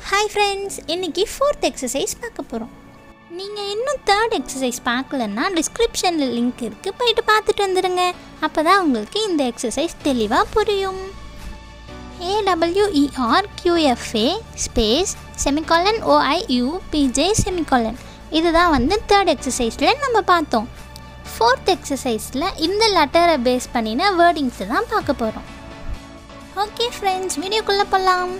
hi friends இன்றைக்கி fourth exercise பார்க்க போகிறோம் நீங்கள் இன்னும் தேர்ட் எக்ஸசைஸ் பார்க்கலன்னா டிஸ்கிரிப்ஷனில் லிங்க் இருக்குது போயிட்டு பார்த்துட்டு வந்துடுங்க அப்போ தான் உங்களுக்கு இந்த எக்ஸசைஸ் தெளிவாக புரியும் A W E R Q F A space semicolon O I U P J semicolon இதுதான் வந்து தேர்ட் எக்ஸசைஸில் நம்ம பார்த்தோம் ஃபோர்த் எக்ஸசைஸில் இந்த லெட்டரை பேஸ் பண்ணின வேர்டிங்ஸை தான் பார்க்க போகிறோம் ஓகே ஃப்ரெண்ட்ஸ் வீடியோக்குள்ளே போகலாம்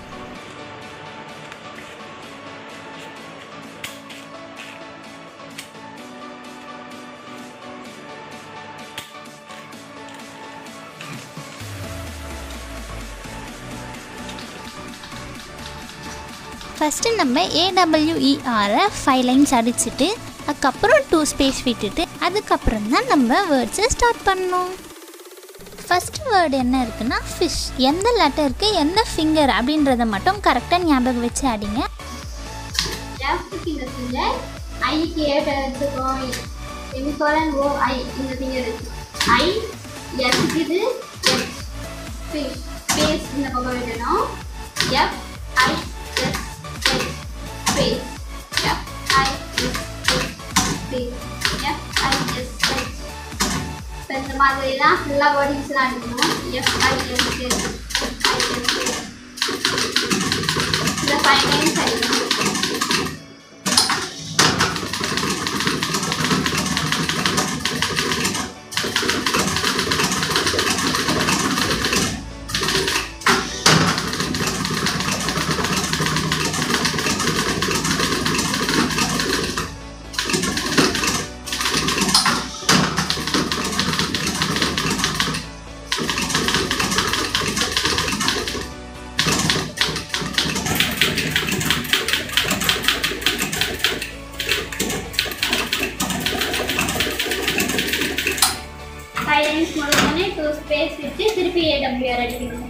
ஃபஸ்ட்டு நம்ம ஏடபிள்யூஇஆரை ஃபைவ் லைன்ஸ் அடிச்சுட்டு அதுக்கப்புறம் டூ ஸ்பேஸ் விட்டுட்டு அதுக்கப்புறம் தான் நம்ம வேர்ட்ஸை ஸ்டார்ட் பண்ணணும் ஃபஸ்ட் வேர்டு என்ன இருக்குன்னா ஃபிஷ் எந்த லெட்டருக்கு எந்த ஃபிங்கர் அப்படின்றத மட்டும் கரெக்டாக ஞாபகம் வச்சு அடிங்க லெஃப்ட் இந்த ஃபிங்கர் ஐக்கு ஏட்ட எடுத்துக்கோம் செமிகோலன் ஓ ஐ இந்த ஃபிங்கர் இருக்கு ஐ எஸ் இது எஸ் ஃபிஷ் ஸ்பேஸ் இந்த பக்கம் விடணும் F I S S space F I S S space F I S S இப்போ இந்த மாதிரிலாம் ஃபுல்லாக வேர்டிங்ஸ்லாம் அடிக்கணும் F I S S F I S S இந்த ஃபைவ் டைம்ஸ் அடிக்கணும் ஃபைவ் லைன்ஸ் முடிஞ்சோடனே டூ ஸ்பேஸ் விட்டு திருப்பி ஏடபிள்யூஆர் அடிக்கணும்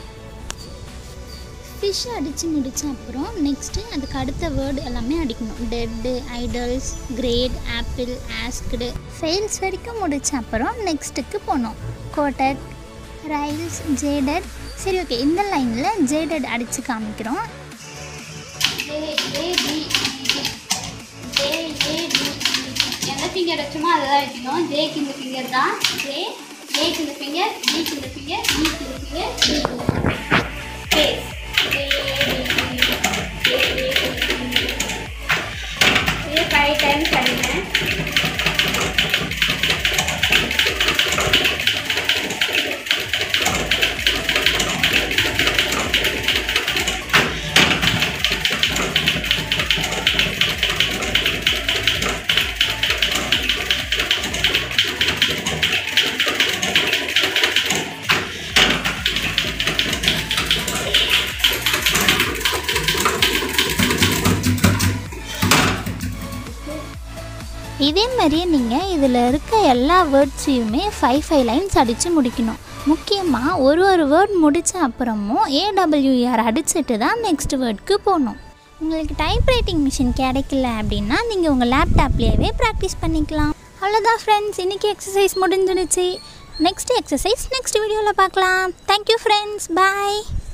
ஃபிஷ் அடித்து முடித்த அப்புறம் நெக்ஸ்ட்டு அதுக்கு அடுத்த வேர்டு எல்லாமே அடிக்கணும் dead idols great apple asked fails வரைக்கும் முடித்த அப்புறம் நெக்ஸ்ட்டுக்கு போனோம் கோட்டட் ரைல்ஸ் ஜேடட் சரி ஓகே இந்த லைனில் ஜேடட் அடித்து காமிக்கிறோம் A A D J A D எந்த ஃபிங்கர் வச்சோமோ அதை தான் வைக்கணும் ஜேக்கு இந்த ஃபிங்கர் தான் ஜே ஏக்கு இந்த ஃபிங்கர் டிக்கு இந்த ஃபிங்கர் ஈக்கு இந்த ஃபிங்கர் டிக்கு இந்த finger space J A D J A D இது ஃபைவ் டைம்ஸ் அடிக்கிறேன் இதே மாதிரியே நீங்கள் இதில் இருக்க எல்லா வேர்ட்ஸையுமே ஃபைவ் ஃபைவ் லைன்ஸ் அடித்து முடிக்கணும் முக்கியமாக ஒரு ஒரு வேர்ட் முடித்த அப்புறமும் ஏடபிள்யூஆர் அடிச்சுட்டு தான் நெக்ஸ்ட் வேர்டுக்கு போகணும் உங்களுக்கு டைப் ரைட்டிங் மிஷின் கிடைக்கல அப்படின்னா நீங்கள் உங்கள் லேப்டாப்லேயே ப்ராக்டிஸ் பண்ணிக்கலாம் அவ்வளோதான் ஃப்ரெண்ட்ஸ் இன்றைக்கி எக்ஸசைஸ் முடிஞ்சிடுச்சு நெக்ஸ்ட் எக்ஸசைஸ் நெக்ஸ்ட் வீடியோவில் பார்க்கலாம் தேங்க்யூ ஃப்ரெண்ட்ஸ் பாய்